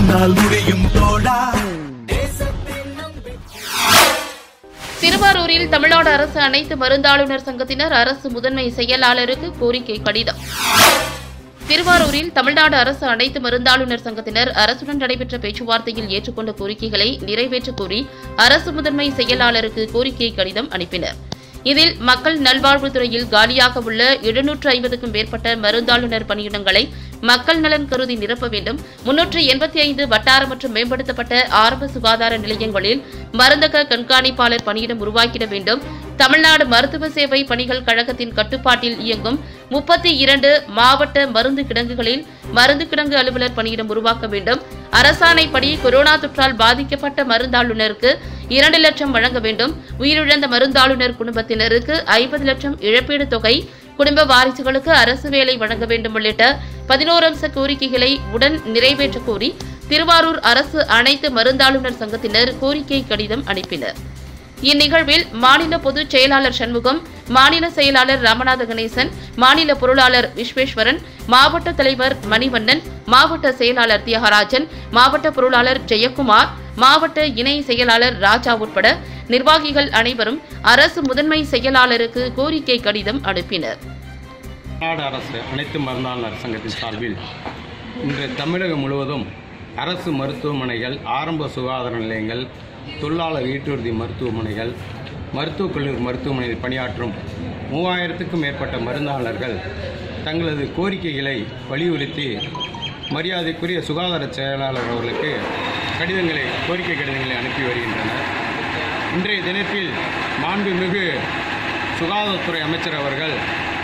உன்னால் முடியும் தோழா திருவாரூரில் தமிழ்நாடு அரசு அனைத்து மருந்தாளுநர் சங்கத்தினர் அரசு முதன்மை செயலாளருக்கு கோரிக்கை கடிதம் திருவாரூரில் தமிழ்நாடு அரசு அனைத்து மருந்தாளுநர் சங்கத்தினர் அரசுடன் நடைபெற்ற பேச்சுவார்த்தையில் ஏற்றுக்கொண்ட கோரிக்கைகளை நிறைவேற்றக் கோரி அரசு முதன்மை செயலாளருக்கு கோரிக்கை கடிதம் அனுப்பினர் இதில் மக்கள் நல்வாழ்வுத்துறையில் காலியாக உள்ள எழுநூற்று ஐம்பதுக்கும் மேற்பட்ட மருந்தாளுநர் பணியிடங்களை மக்கள் நலன் கருதி நிரப்ப வேண்டும் முன்னூற்று எண்பத்தி ஐந்து வட்டார மற்றும் மேம்படுத்தப்பட்ட ஆரம்ப சுகாதார நிலையங்களில் மருந்தக கண்காணிப்பாளர் பணியிடம் உருவாக்கிட வேண்டும் தமிழ்நாடு மருத்துவ சேவை பணிகள் கழகத்தின் கட்டுப்பாட்டில் இயங்கும் முப்பத்தி இரண்டு மாவட்ட மருந்து கிடங்குகளில் மருந்து கிடங்கு அலுவலர் பணியிடம் உருவாக்க வேண்டும் அரசாணைப்படி கொரோனா தொற்றால் பாதிக்கப்பட்ட மருந்தாளுநருக்கு இரண்டு லட்சம் வழங்க வேண்டும் உயிரிழந்த மருந்தாளுநர் குடும்பத்தினருக்கு ஐம்பது லட்சம் இழப்பீடு தொகை குடும்ப வாரிசுகளுக்கு அரசு வேலை வழங்க வேண்டும் உள்ளிட்ட பதினோரு அம்ச கோரிக்கைகளை உடன் நிறைவேற்ற கோரி திருவாரூர் அரசு அனைத்து மருந்தாளுநர் சங்கத்தினர் கோரிக்கை கடிதம் அனுப்பினர் இந்நிகழ்வில் மாநில பொதுச் செயலாளர் சண்முகம் மாநில செயலாளர் ராமநாத கணேசன் மாநில பொருளாளர் விஸ்வேஸ்வரன் மாவட்ட தலைவர் மணிவண்ணன் மாவட்ட செயலாளர் தியாகராஜன் மாவட்ட பொருளாளர் ஜெயக்குமார் மாவட்ட இணை செயலாளர் ராஜா உட்பட நிர்வாகிகள் அனைவரும் அரசு முதன்மை செயலாளருக்கு கோரிக்கை கடிதம் அனுப்பினர் தமிழ்நாடு அரசு அனைத்து மருந்தாளர் சங்கத்தின் சார்பில் இன்று தமிழகம் முழுவதும் அரசு மருத்துவமனைகள் ஆரம்ப சுகாதார நிலையங்கள் தொழிலாளர் ஈட்டுறுதி மருத்துவமனைகள் மருத்துவக் கல்லூரி மருத்துவமனையில் பணியாற்றும் மூவாயிரத்துக்கும் மேற்பட்ட மருந்தாளர்கள் தங்களது கோரிக்கைகளை வலியுறுத்தி மரியாதைக்குரிய சுகாதார செயலாளர் அவர்களுக்கு கடிதங்களை கோரிக்கை கடிதங்களை அனுப்பி வருகின்றனர் இன்றைய தினத்தில் மாண்புமிகு சுகாதாரத்துறை அமைச்சர் அவர்கள்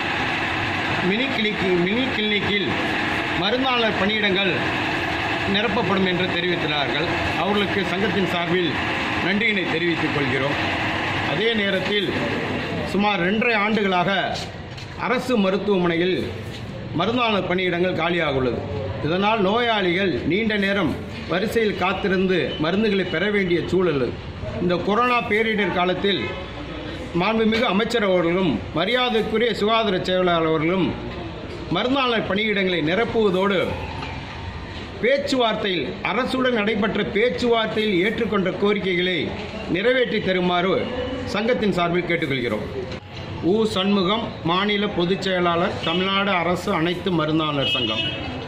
மினி கிளினிக் மினி கிளினிக்கில் மருந்தாளர் பணியிடங்கள் நிரப்பப்படும் என்று தெரிவித்தார்கள் அவர்களுக்கு சங்கத்தின் சார்பில் நன்றியினை தெரிவித்துக் கொள்கிறோம் அதே நேரத்தில் சுமார் ரெண்டரை ஆண்டுகளாக அரசு மருத்துவமனையில் மருந்தாளர் பணியிடங்கள் காலியாக உள்ளது இதனால் நோயாளிகள் நீண்ட நேரம் வரிசையில் காத்திருந்து மருந்துகளை பெற வேண்டிய சூழல் இந்த கொரோனா பேரிடர் காலத்தில் மாண்புமிகு அமைச்சர் அவர்களும் மரியாதைக்குரிய சுகாதார செயலாளர் அவர்களும் மருந்தாளர் பணியிடங்களை நிரப்புவதோடு பேச்சுவார்த்தையில் அரசுடன் நடைபெற்ற பேச்சுவார்த்தையில் ஏற்றுக்கொண்ட கோரிக்கைகளை நிறைவேற்றி தருமாறு சங்கத்தின் சார்பில் கேட்டுக்கொள்கிறோம் உ சண்முகம் மாநில பொதுச் செயலாளர் தமிழ்நாடு அரசு அனைத்து மருந்தாளர் சங்கம்